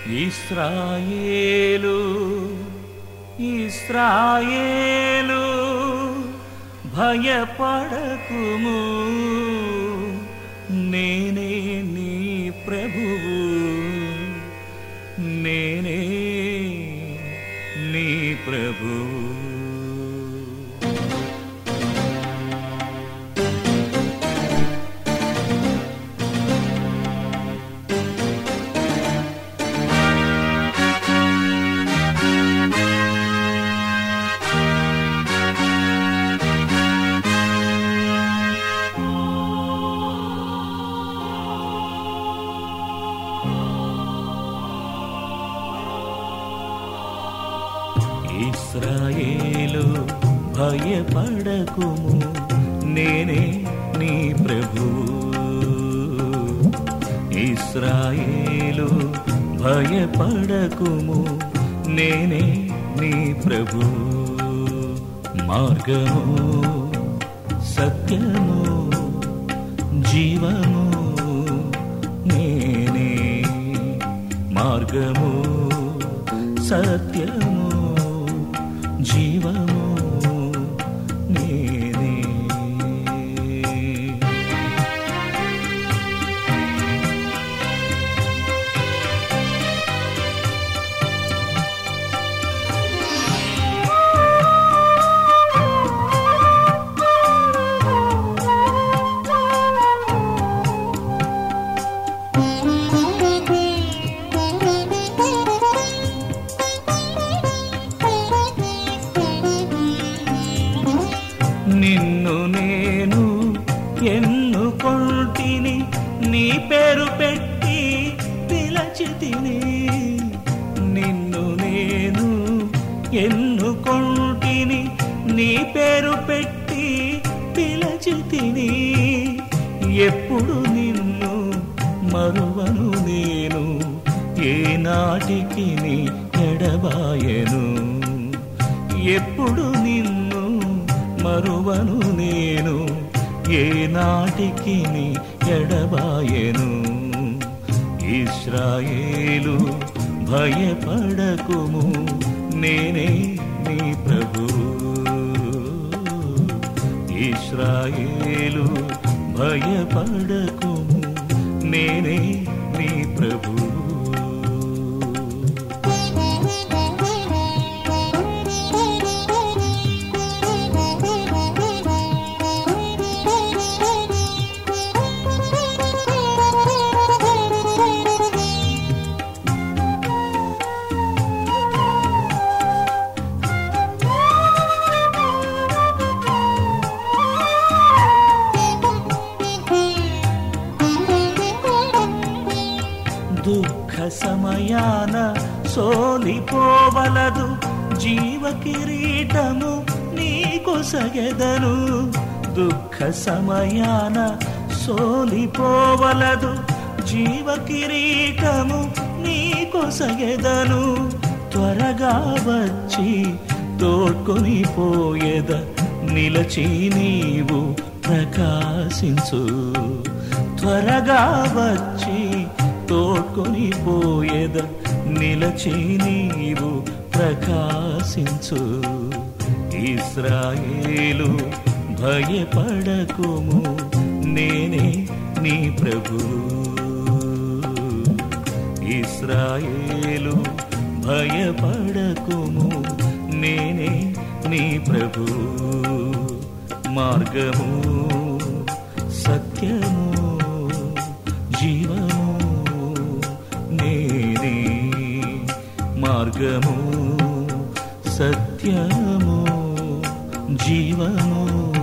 ఇస్రాయేలు ఇస్రాయేలు భయపడకుము నేనే నీ ప్రభువు నేనే నీ ప్రభువు ఇస్రాయేలు భయపడకుము నేనే నీ ప్రభు ఇస్రాయేలు భయపడకుము నేనే నీ ప్రభు మార్గము సత్యము జీవము నేనే మార్గము సత్యము జీవము నేనే నిన్ను నేను ఎన్నుకొంటిని నీ పేరు పెట్టి పిలచితిని నిన్ను నేను ఎన్నుకొంటిని నీ పేరు పెట్టి పిలచితిని ఎప్పుడు నిన్ను మరువను నేను ఏ నాటికి నీ ఎడబాయను ఎప్పుడు నిన్ను మరువను నేను ఏ నాటికి నీ ఎడబాయను ఇస్రాయేలు భయపడకుము నేనే నీ ప్రభు ఇస్రాయేలు భయపడకుము నేనే నీ ప్రభు దుఃఖ సమయాన సోలిపోవలదు జీవ కిరీటము నీకొసగెదను దుఃఖ సమయాన సోలిపోవలదు జీవ కిరీటము నీకొసగెదను త్వరగా వచ్చి తోడ్కొని పోయేద నిలచి నీవు ప్రకాశించు త్వరగా వచ్చి తోడ్కొని పోయేద నిలచి నీవు ప్రకాశించు ఇస్రాయేలు భయపడకుము నేనే నీ ప్రభు ఇస్రాయేలు భయపడకుము నేనే నీ ప్రభు మార్గము సత్యము జీవము నేనే మార్గము సత్యము జీవము